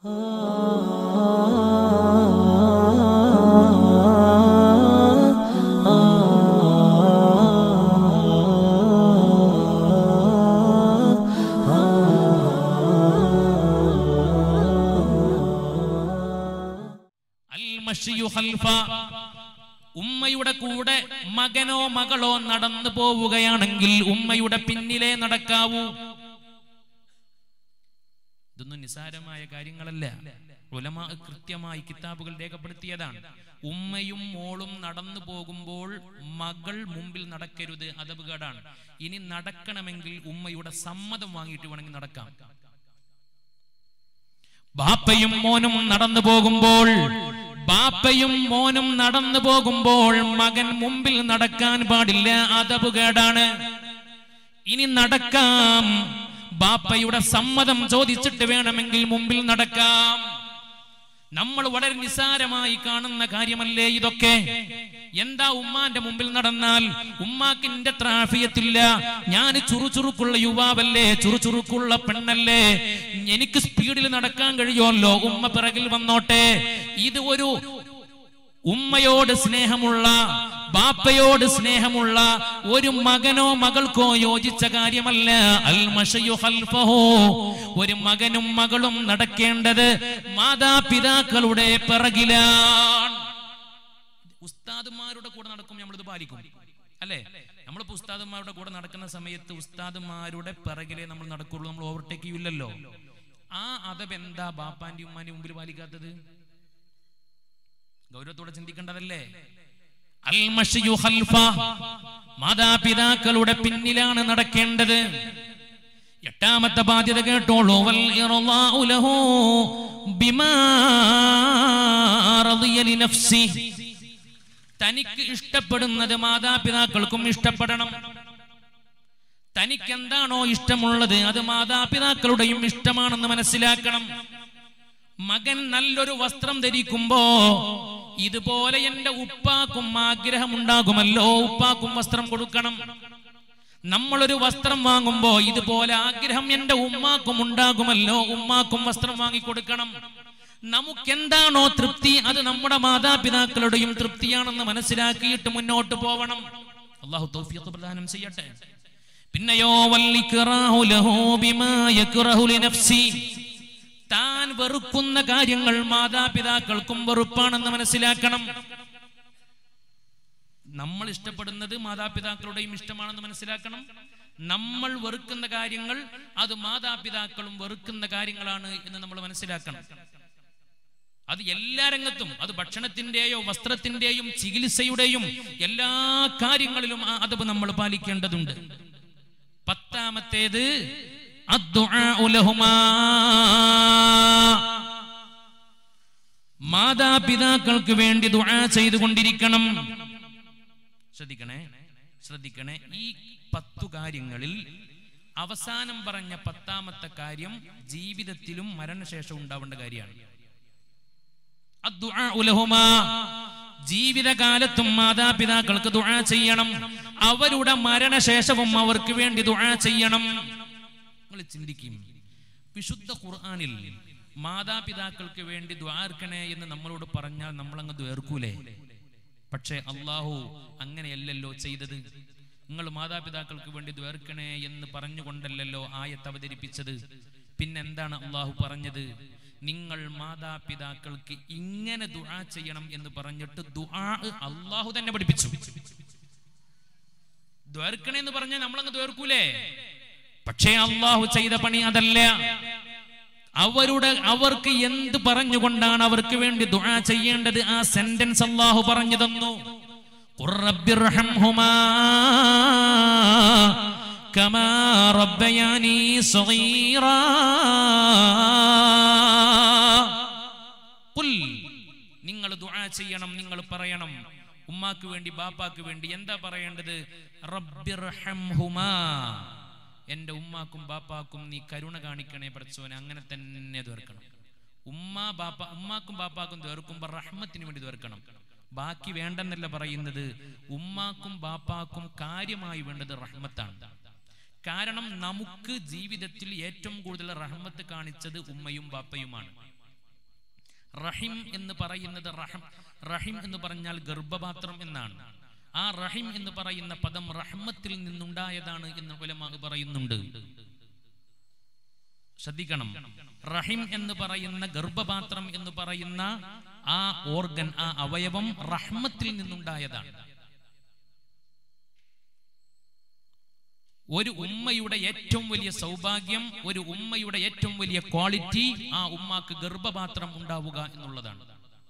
അൽ മഷിയു ഖൽഫ. ഉമ്മയുടെ കൂടെ മകനോ മകളോ നടന്നു പോവുകയാണെങ്കിൽ ഉമ്മയുടെ പിന്നിലേ നടക്കാവൂ ഇതൊന്നും നിസാരമായ കാര്യങ്ങളല്ല ഉലമാ കൃത്യമായി കിതാബുകൾ രേഖപ്പെടുത്തിയതാണ് ഉമ്മയും മോളും നടന്നു പോകുമ്പോൾ മകൾ മുമ്പിൽ നടക്കരുത് അതപകടാണ് ഇനി നടക്കണമെങ്കിൽ ഉമ്മയുടെ സമ്മതം വാങ്ങിയിട്ട് വേണമെങ്കിൽ നടക്കാം ബാപ്പയും മോനും നടന്നു പോകുമ്പോൾ ബാപ്പയും മോനും നടന്നു പോകുമ്പോൾ മകൻ മുമ്പിൽ നടക്കാൻ പാടില്ല അതപകേടാണ് ഇനി നടക്കാം ബാപ്പയുടെ സമ്മതം ചോദിച്ചിട്ട് വേണമെങ്കിൽ മുമ്പിൽ നടക്കാം നമ്മൾ വളരെ നിസാരമായി കാണുന്ന കാര്യമല്ലേ ഇതൊക്കെ എന്താ ഉമ്മാന്റെ മുമ്പിൽ നടന്നാൽ ഉമ്മാക്കിന്റെ ത്രാഫിയത്തില്ല ഞാൻ ചുറുചുറുക്കുള്ള യുവാവല്ലേ ചുറുചുറുക്കുള്ള പെണ്ണല്ലേ എനിക്ക് സ്പീഡിൽ നടക്കാൻ കഴിയുമല്ലോ ഉമ്മ പിറകിൽ വന്നോട്ടെ ഇത് ഒരു ഉമ്മയോട് സ്നേഹമുള്ള ബാപ്പയോട് സ്നേഹമുള്ള ഒരു മകനോ മകൾക്കോ യോജിച്ച കാര്യമല്ല അൽ മഷയു ഖൽഫഹു. ഒരു മകനും മകളും നടക്കേണ്ടത് മാതാപിതാക്കളുടെ പിറകിലാണ് ഉസ്താദുമാരുടെ കൂടെ നടക്കും നമ്മളിത് പാലിക്കും അല്ലേ നമ്മളിപ്പോ ഉസ്താദുമാരുടെ കൂടെ നടക്കുന്ന സമയത്ത് ഉസ്താദുമാരുടെ പിറകിലേ നമ്മൾ നടക്കുള്ളൂ നമ്മൾ ഓവർടേക്ക് ചെയ്യില്ലല്ലോ ആ അതബ് എന്താ ബാപ്പാന്റെ ഉമ്മാന്റെ മുമ്പിൽ പാലിക്കാത്തത് ഗൗരവത്തോടെ ചിന്തിക്കേണ്ടതല്ലേ അൽ മഷിയു ഖൽഫ. മാതാപിതാക്കളുടെ പിന്നിലാണ് നടക്കേണ്ടത് എട്ടാമത്തെ ബാധ്യത കേട്ടോളൂ വൽ ഇർളാഉ ലഹു ബിമാ റളിയ ലിനഫ്സി. തനിക്ക് ഇഷ്ടപ്പെടുന്നത് മാതാപിതാക്കൾക്കും ഇഷ്ടപ്പെടണം തനിക്ക് എന്താണോ ഇഷ്ടമുള്ളത് അത് മാതാപിതാക്കളുടെയും ഇഷ്ടമാണെന്ന് മനസ്സിലാക്കണം മകൻ നല്ലൊരു വസ്ത്രം ധരിക്കുമ്പോ ഇതുപോലെ എന്റെ ഉപ്പാക്കും ആഗ്രഹമുണ്ടാകുമല്ലോ ഉപ്പാക്കും വസ്ത്രം കൊടുക്കണം നമ്മളൊരു വസ്ത്രം വാങ്ങുമ്പോ ഇതുപോലെ ആഗ്രഹം എന്റെ ഉമ്മാക്കും ഉണ്ടാകുമല്ലോ ഉമ്മാക്കും വസ്ത്രം വാങ്ങിക്കൊടുക്കണം നമുക്കെന്താണോ തൃപ്തി അത് നമ്മുടെ മാതാപിതാക്കളുടെയും തൃപ്തിയാണെന്ന് മനസ്സിലാക്കിയിട്ട് മുന്നോട്ട് പോവണം അള്ളാഹു തൗഫീഖ് പ്രദാനം ചെയ്യട്ടെ പിന്നെയോ വല്ലിക്റാഹു ലഹു ബിമാ യക്റഹു ലിനഫ്സി താൻ വെറുക്കുന്ന കാര്യങ്ങൾ മാതാപിതാക്കൾക്കും വെറുപ്പാണെന്ന് മനസ്സിലാക്കണം നമ്മൾ ഇഷ്ടപ്പെടുന്നത് മാതാപിതാക്കളുടെയും ഇഷ്ടമാണെന്ന് മനസ്സിലാക്കണം നമ്മൾ വെറുക്കുന്ന കാര്യങ്ങൾ അത് മാതാപിതാക്കളും വെറുക്കുന്ന കാര്യങ്ങളാണ് എന്ന് നമ്മൾ മനസ്സിലാക്കണം അത് എല്ലാ രംഗത്തും അത് ഭക്ഷണത്തിന്റെയോ വസ്ത്രത്തിന്റെയും ചികിത്സയുടെയും എല്ലാ കാര്യങ്ങളിലും ആ അതവ് നമ്മൾ പാലിക്കേണ്ടതുണ്ട് പത്താമത്തേത് അദ്ദുആഉ ലഹുമാ. മാതാപിതാക്കൾക്ക് വേണ്ടി ദുആ ചെയ്തുകൊണ്ടിരിക്കണം ശ്രദ്ധിക്കണേ ശ്രദ്ധിക്കണേ ഈ പത്തു കാര്യങ്ങളിൽ അവസാനം പറഞ്ഞ പത്താമത്തെ കാര്യം ജീവിതത്തിലും മരണശേഷം ഉണ്ടാവേണ്ട കാര്യമാണ് അദ്ദുആഉ ലഹുമാ. ജീവിതകാലത്തും മാതാപിതാക്കൾക്ക് ദുആ ചെയ്യണം അവരുടെ മരണശേഷവും അവർക്ക് വേണ്ടി ദുആ ചെയ്യണം നിങ്ങൾ ചിന്തിക്കും വിശുദ്ധ ഖുർആനിൽ മാതാപിതാക്കൾക്ക് വേണ്ടി ദ്വാർക്കണേ എന്ന് നമ്മളോട് പറഞ്ഞാൽ നമ്മളങ്ങ് ദ്വേർക്കൂലേ പക്ഷേ അള്ളാഹു അങ്ങനെയല്ലല്ലോ ചെയ്തത് നിങ്ങൾ മാതാപിതാക്കൾക്ക് വേണ്ടി ദ്വേർക്കണേ എന്ന് പറഞ്ഞുകൊണ്ടല്ലല്ലോ ആയത്ത് അവതരിപ്പിച്ചത് പിന്നെന്താണ് അള്ളാഹു പറഞ്ഞത് നിങ്ങൾ മാതാപിതാക്കൾക്ക് ഇങ്ങനെ ദുആ ചെയ്യണം എന്ന് പറഞ്ഞിട്ട് ദുആ അള്ളാഹു തന്നെ പഠിപ്പിച്ചു ദ്വേർക്കണേ എന്ന് പറഞ്ഞാൽ നമ്മളങ്ങ് ദ്വേർക്കൂലേ പക്ഷേ അള്ളാഹു ചെയ്ത പണി അതല്ല അവരുടെ അവർക്ക് എന്ത് പറഞ്ഞുകൊണ്ടാണ് അവർക്ക് വേണ്ടി ദുആ ചെയ്യേണ്ടത് ആ സെന്റൻസ് അള്ളാഹു പറഞ്ഞു തന്നു ഖുർ റബ്ബിർഹംഹുമാ കമാ റബ്ബയാനി സഗീറാ ഖുൽ നിങ്ങൾ ദുആ ചെയ്യണം നിങ്ങൾ പറയണം ഉമ്മാക്ക് വേണ്ടി ബാപ്പാക്ക് വേണ്ടി എന്താ പറയേണ്ടത് റബ്ബിർഹംഹുമാ എന്റെ ഉമ്മാക്കും ബാപ്പാക്കും നീ കരുണ കാണിക്കണേ പഠിച്ചോനെ അങ്ങനെ തന്നെ തീർക്കണം ഉമ്മ ബാപ്പ ഉമ്മാക്കും ബാപ്പാക്കും തീർക്കുമ്പോ റഹ്മത്തിന് വേണ്ടി തീർക്കണം ബാക്കി വേണ്ടെന്നല്ല പറയുന്നത് ഉമ്മാക്കും ബാപ്പാക്കും കാര്യമായി വേണ്ടത് റഹ്മത്താണ് കാരണം നമുക്ക് ജീവിതത്തിൽ ഏറ്റവും കൂടുതൽ റഹ്മത്ത് കാണിച്ചത് ഉമ്മയും ബാപ്പയുമാണ് റഹിം എന്ന് പറയുന്നത് റഹം റഹിം എന്ന് പറഞ്ഞാൽ ഗർഭപാത്രം എന്നാണ് ആ റഹിം എന്ന് പറയുന്ന പദം റഹ്മത്തിൽ നിന്നുണ്ടായതാണ് എന്ന് ഉലമാ പറയുന്നുണ്ട് ശ്രദ്ധിക്കണം റഹിം എന്ന് പറയുന്ന ഗർഭപാത്രം എന്ന് പറയുന്ന ആ ഓർഗൻ ആ അവയവം റഹ്മത്തിൽ നിന്നുണ്ടായതാണ് ഒരു ഉമ്മയുടെ ഏറ്റവും വലിയ സൗഭാഗ്യം ഒരു ഉമ്മയുടെ ഏറ്റവും വലിയ ക്വാളിറ്റി ആ ഉമ്മാക്ക് ഗർഭപാത്രം ഉണ്ടാവുക എന്നുള്ളതാണ്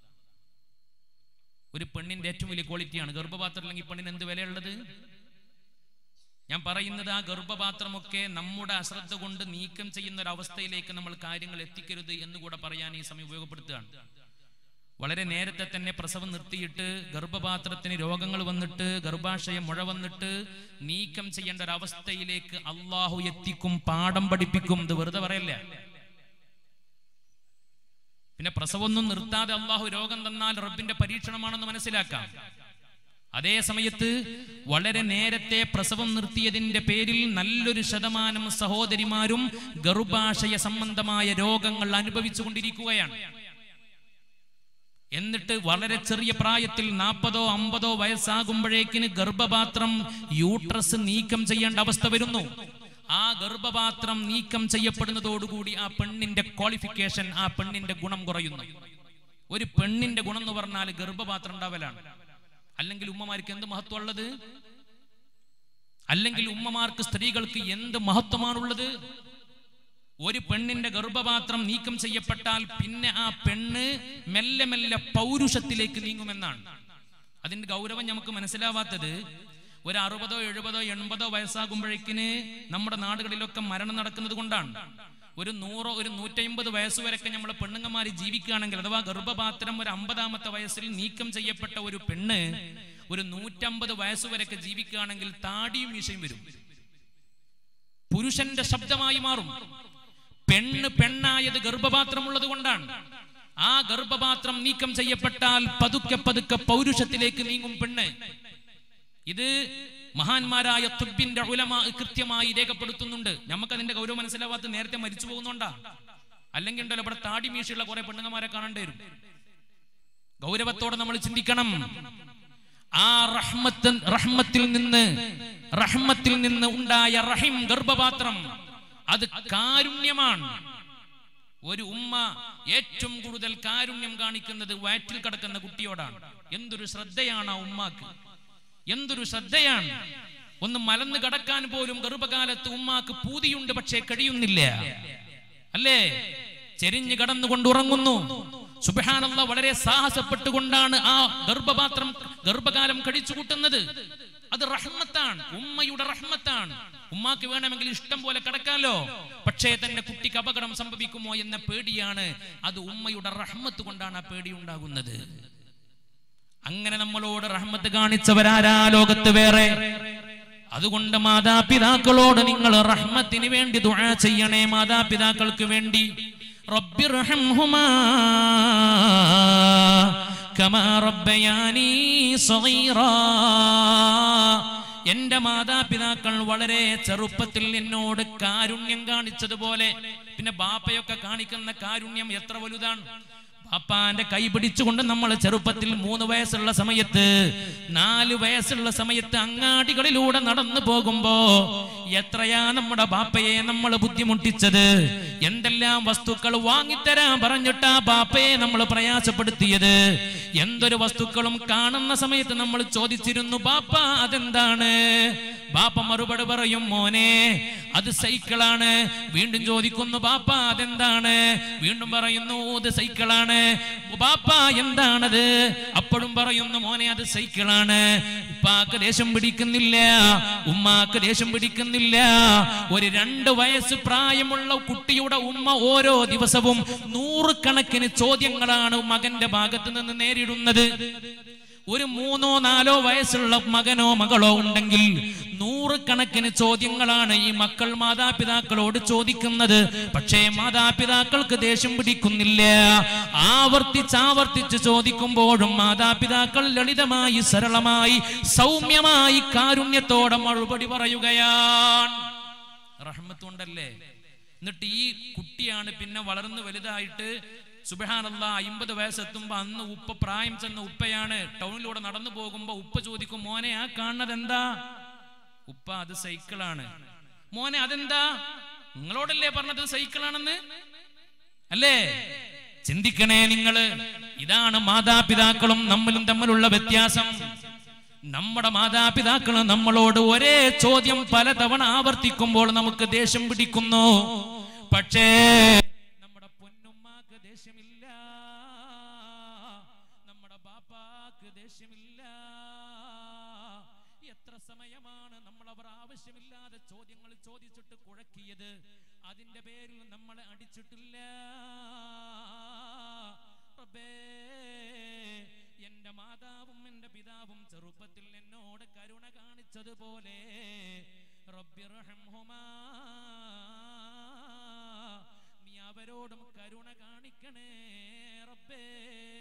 ഒരു പെണ്ണിന്റെ ഏറ്റവും വലിയ ക്വാളിറ്റിയാണ് ഗർഭപാത്രം അല്ലെങ്കിൽ പെണ്ണിന് എന്ത് വിലയുള്ളത് ഞാൻ പറയുന്നത് ആ ഗർഭപാത്രമൊക്കെ നമ്മുടെ അശ്രദ്ധ കൊണ്ട് നീക്കം ചെയ്യുന്ന ഒരു അവസ്ഥയിലേക്ക് നമ്മൾ കാര്യങ്ങൾ എത്തിക്കരുത് എന്നുകൂടെ പറയാൻ ഈ സമയം ഉപയോഗപ്പെടുത്തുകയാണ് വളരെ നേരത്തെ തന്നെ പ്രസവം നിർത്തിയിട്ട് ഗർഭപാത്രത്തിന് രോഗങ്ങൾ വന്നിട്ട് ഗർഭാശയം മുഴ വന്നിട്ട് നീക്കം ചെയ്യേണ്ട ഒരു അവസ്ഥയിലേക്ക് അള്ളാഹു എത്തിക്കും പാഠം പഠിപ്പിക്കും ഇത് വെറുതെ പറയല്ല പിന്നെ പ്രസവമൊന്നും നിർത്താതെ അള്ളാഹു രോഗം തന്നാൽ റബ്ബിന്റെ പരീക്ഷണമാണെന്ന് മനസ്സിലാക്കാം അതേ സമയത്ത് വളരെ നേരത്തെ പ്രസവം നിർത്തിയതിന്റെ പേരിൽ നല്ലൊരു ശതമാനം സഹോദരിമാരും ഗർഭാശയ സംബന്ധമായ രോഗങ്ങൾ അനുഭവിച്ചു കൊണ്ടിരിക്കുകയാണ് എന്നിട്ട് വളരെ ചെറിയ പ്രായത്തിൽ നാൽപ്പതോ അമ്പതോ വയസ്സാകുമ്പോഴേക്കിന് ഗർഭപാത്രം യൂട്രസ് നീക്കം ചെയ്യേണ്ട അവസ്ഥ വരുന്നു ആ ഗർഭപാത്രം നീക്കം ചെയ്യപ്പെടുന്നതോടുകൂടി ആ പെണ്ണിന്റെ ക്വാളിഫിക്കേഷൻ ആ പെണ്ണിന്റെ ഗുണം കുറയുന്നു ഒരു പെണ്ണിന്റെ ഗുണം എന്ന് പറഞ്ഞാൽ ഗർഭപാത്രം ഉണ്ടാവലാണ് അല്ലെങ്കിൽ ഉമ്മമാർക്ക് എന്ത് മഹത്വമുള്ളത് അല്ലെങ്കിൽ ഉമ്മമാർക്ക് സ്ത്രീകൾക്ക് എന്ത് മഹത്വമാണുള്ളത് ഒരു പെണ്ണിന്റെ ഗർഭപാത്രം നീക്കം ചെയ്യപ്പെട്ടാൽ പിന്നെ ആ പെണ്ണ് മെല്ലെ മെല്ലെ പൗരുഷത്തിലേക്ക് നീങ്ങുമെന്നാണ് അതിന്റെ ഗൗരവം നമുക്ക് മനസ്സിലാവാത്തത് ഒരു അറുപതോ എഴുപതോ എൺപതോ വയസ്സാകുമ്പോഴേക്കിന് നമ്മുടെ നാടുകളിലൊക്കെ മരണം നടക്കുന്നത് കൊണ്ടാണ് ഒരു നൂറോ ഒരു നൂറ്റമ്പത് വയസ്സ് വരെയൊക്കെ നമ്മളെ പെണ്ണുങ്ങന്മാര് ജീവിക്കുകയാണെങ്കിൽ അഥവാ ഗർഭപാത്രം ഒരു അമ്പതാമത്തെ വയസ്സിൽ നീക്കം ചെയ്യപ്പെട്ട ഒരു പെണ്ണ് ഒരു നൂറ്റമ്പത് വയസ്സ് വരെയൊക്കെ ജീവിക്കുകയാണെങ്കിൽ താടിയും മീശയും വരും പുരുഷന്റെ ശബ്ദമായി മാറും പെണ്ണ് പെണ്ണായത് ഗർഭപാത്രമുള്ളത് കൊണ്ടാണ് ആ ഗർഭപാത്രം നീക്കം ചെയ്യപ്പെട്ടാൽ പതുക്കെ പതുക്കെ പൗരുഷത്തിലേക്ക് നീങ്ങും പെണ്ണ് ഇത് മഹാന്മാരായ തുബിന്റെ ഉലമ കൃത്യമായി രേഖപ്പെടുത്തുന്നുണ്ട് നമുക്ക് അതിന്റെ ഗൗരവം മനസ്സിലാവാത്ത നേരത്തെ മരിച്ചു പോകുന്നുണ്ടാ അല്ലെങ്കിൽ ഉണ്ടല്ലോ ഇവിടെ താടി മീശയുള്ള കുറെ പെണ്ണുങ്ങന്മാരെ കാണേണ്ടി വരും ഗൗരവത്തോടെ നമ്മൾ ചിന്തിക്കണം ആ റഹ്മത്ത് റഹ്മത്തിൽ നിന്ന് റഹ്മത്തിൽ നിന്ന് ഉണ്ടായ റഹിം ഗർഭപാത്രം അത് കാരുണ്യമാണ് ഒരു ഉമ്മ ഏറ്റവും കൂടുതൽ കാരുണ്യം കാണിക്കുന്നത് വയറ്റിൽ കിടക്കുന്ന കുട്ടിയോടാണ് എന്തൊരു ശ്രദ്ധയാണ് ആ ഉമ്മാക്ക് എന്തൊരു ശ്രദ്ധയാണ് ഒന്ന് മലന്ന് കടക്കാൻ പോലും ഗർഭകാലത്ത് ഉമ്മാക്ക് പൂതിയുണ്ട് പക്ഷേ കഴിയുന്നില്ല അല്ലേ ചെരിഞ്ഞു കടന്നുകൊണ്ട് ഉറങ്ങുന്നു സുബഹാനല്ല വളരെ സാഹസപ്പെട്ടുകൊണ്ടാണ് ആ ഗർഭപാത്രം ഗർഭകാലം കഴിച്ചു കൂട്ടുന്നത് അത് റഹ്മത്താണ് ഉമ്മയുടെ റഹ്മത്താണ് ഉമ്മാക്ക് വേണമെങ്കിൽ ഇഷ്ടം പോലെ കിടക്കാലോ പക്ഷേ തന്റെ കുട്ടിക്ക് അപകടം സംഭവിക്കുമോ എന്ന പേടിയാണ് അത് ഉമ്മയുടെ റഹ്മത്ത് കൊണ്ടാണ് ആ പേടി ഉണ്ടാകുന്നത് അങ്ങനെ നമ്മളോട് റഹ്മത്ത് കാണിച്ചവരാരാ ലോകത്ത് വേറെ അതുകൊണ്ട് മാതാപിതാക്കളോട് നിങ്ങൾ റഹ്മത്തിന് വേണ്ടി ദുആ ചെയ്യണേ മാതാപിതാക്കൾക്ക് വേണ്ടി റബ്ബിർഹംഹുമാ കമാ റബ്ബയാനി സഗീറാ എന്റെ മാതാപിതാക്കൾ വളരെ ചെറുപ്പത്തിൽ എന്നോട് കാരുണ്യം കാണിച്ചതുപോലെ പിന്നെ ബാപ്പയൊക്കെ കാണിക്കുന്ന കാരുണ്യം എത്ര വലുതാണ് ബാപ്പാന്റെ കൈ പിടിച്ചുകൊണ്ട് നമ്മൾ ചെറുപ്പത്തിൽ മൂന്ന് വയസ്സുള്ള സമയത്ത് നാല് വയസ്സുള്ള സമയത്ത് അങ്ങാടികളിലൂടെ നടന്നു പോകുമ്പോ എത്രയാ നമ്മുടെ ബാപ്പയെ നമ്മൾ ബുദ്ധിമുട്ടിച്ചത് എന്തെല്ലാം വസ്തുക്കൾ വാങ്ങിത്തരാൻ പറഞ്ഞിട്ടാ ബാപ്പയെ നമ്മൾ പ്രയാസപ്പെടുത്തിയത് എന്തൊരു വസ്തുക്കളും കാണുന്ന സമയത്ത് നമ്മൾ ചോദിച്ചിരുന്നു ബാപ്പ അതെന്താണ് ബാപ്പ മറുപടി പറയും മോനെ അത് സൈക്കിളാണ് വീണ്ടും ചോദിക്കുന്നു ബാപ്പ അതെന്താണ് വീണ്ടും പറയുന്നു അത് സൈക്കിളാണ് ബാപ്പ എന്താണത് അപ്പോഴും പറയുന്നു മോനെ അത് സൈക്കിളാണ് ഉപ്പാക്ക് ദേഷ്യം പിടിക്കുന്നില്ല ഉമ്മാക്ക് ദേഷ്യം പിടിക്കുന്നില്ല ഒരു രണ്ട് വയസ്സ് പ്രായമുള്ള കുട്ടിയുടെ ഉമ്മ ഓരോ ദിവസവും നൂറുകണക്കിന് ചോദ്യങ്ങളാണ് മകന്റെ ഭാഗത്ത് നിന്ന് നേരിടുന്നത് ഒരു മൂന്നോ നാലോ വയസ്സുള്ള മകനോ മകളോ ഉണ്ടെങ്കിൽ നൂറുകണക്കിന് ചോദ്യങ്ങളാണ് ഈ മക്കൾ മാതാപിതാക്കളോട് ചോദിക്കുന്നത് പക്ഷേ മാതാപിതാക്കൾക്ക് ദേഷ്യം പിടിക്കുന്നില്ല ആവർത്തിച്ച് ആവർത്തിച്ച് ചോദിക്കുമ്പോഴും മാതാപിതാക്കൾ ലളിതമായി സരളമായി സൗമ്യമായി കാരുണ്യത്തോടെ മറുപടി പറയുകയാണ് റഹ്മത്തുണ്ടല്ലേ എന്നിട്ട് ഈ കുട്ടിയാണ് പിന്നെ വളർന്നു വലുതായിട്ട് സുബഹാനല്ല അമ്പത് വയസ്സെത്തുമ്പോ അന്ന് ഉപ്പ പ്രായം ചെന്ന ഉപ്പയാണ് ടൗണിലൂടെ നടന്നു പോകുമ്പോ ഉപ്പ ചോദിക്കും മോനെ ആ കാണുന്നത് എന്താ ഉപ്പ അത് സൈക്കിളാണ് മോനെ അതെന്താ നിങ്ങളോടല്ലേ പറഞ്ഞത് സൈക്കിളാണെന്ന് അല്ലേ ചിന്തിക്കണേ നിങ്ങള് ഇതാണ് മാതാപിതാക്കളും നമ്മളും തമ്മിലുള്ള വ്യത്യാസം നമ്മുടെ മാതാപിതാക്കൾ നമ്മളോട് ഒരേ ചോദ്യം പലതവണ ആവർത്തിക്കുമ്പോൾ നമുക്ക് ദേഷ്യം പിടിക്കുന്നു പക്ഷേ നമ്മുടെ പൊന്നുമ്മാക്ക് ദേഷ്യമില്ല നമ്മുടെ ബാപ്പാക്ക് ദേഷ്യമില്ല എത്ര സമയമാണ് നമ്മൾ അവർ ആവശ്യമില്ലാതെ ചോദ്യങ്ങൾ ചോദിച്ചിട്ട് കുഴക്കിയത് അതിന്റെ പേരിൽ നമ്മളെ അടിച്ചിട്ടില്ല റബ്ബേ, എന്റെ മാതാവും എന്റെ പിതാവും ചെറുപ്പത്തിൽ എന്നോട് കരുണ കാണിച്ചതുപോലെ റബ്ബിർഹംഹുമാ. നീ അവരോടും കരുണ കാണിക്കണേ റബ്ബേ